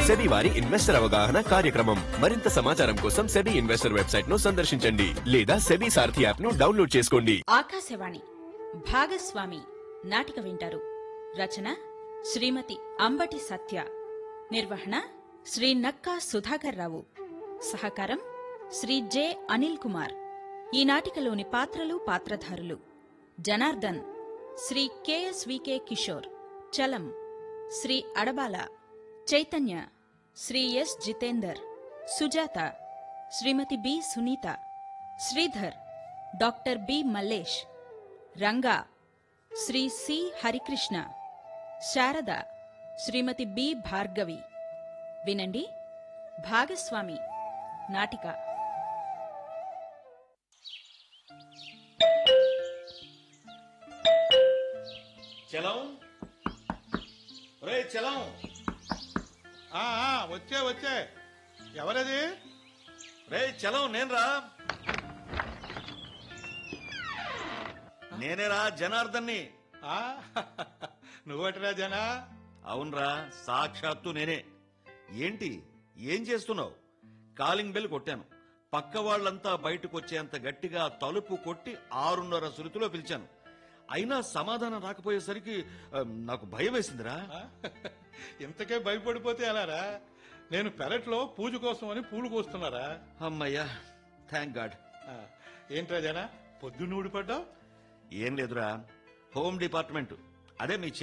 SEBI వారి investor అవగాహన కార్యక్రమం మరింత సమాచారం కోసం సెబీ ఇన్వెస్టర్ వెబ్సైట్ ను సందర్శించండి లేదా సెబీ సారథి యాప్ ను డౌన్లోడ్ చేసుకోండి ఆకాశవాణి భాగస్వామి నాటిక వింటారు రచన శ్రీమతి అంబటి సత్య నిర్వహణ శ్రీ నక్కా సుధాకర్ రావు సహకారం శ్రీ జె అనిల్ కుమార్ ఈ నాటికలోని పాత్రలు పాత్రధారులు Janardhan Shri KSVK Kishore Chalam Shri Adabala Chaitanya Shri S Jitender Sujatha Shrimati B Sunitha Sridhar doctor B Mallesh Ranga Shri C Harikrishna Sharada Shrimati B Bhargavi వినండి భాగస్వామి నాటిక చలం రే చలం ఆ ఆ, వచ్చే వచ్చే ఎవరది రే చలం నేనురా నేనేరా జనార్దన్ని ఆ నువ్వటరా జనా అవునరా సాక్షాత్తు నేనే ఏంటి ఏం చేస్తున్నావు కాలింగ్ బెల్ కొట్టాను పక్క వాళ్ళంతా బయటకు వచ్చేంత గట్టిగా తలుపు కొట్టి ఆరున్నర సురుతిలో పిలిచాను అయినా సమాధానం రాకపోయేసరికి ఆ, నాకు భయం వేసిందిరా ఆ? ఇంతకే భయపడిపోతే ఎలారా నేను పెరట్లో పూజ కోసం అని పూలు కోస్తున్నారా అమ్మయ్యా థ్యాంక్ గాడ్ ఆ, ఏంట్రా జనా పొద్దున్న ఊడిపడ్డావు ఏం లేదురా హోమ్ డిపార్ట్మెంట్ అదే మీ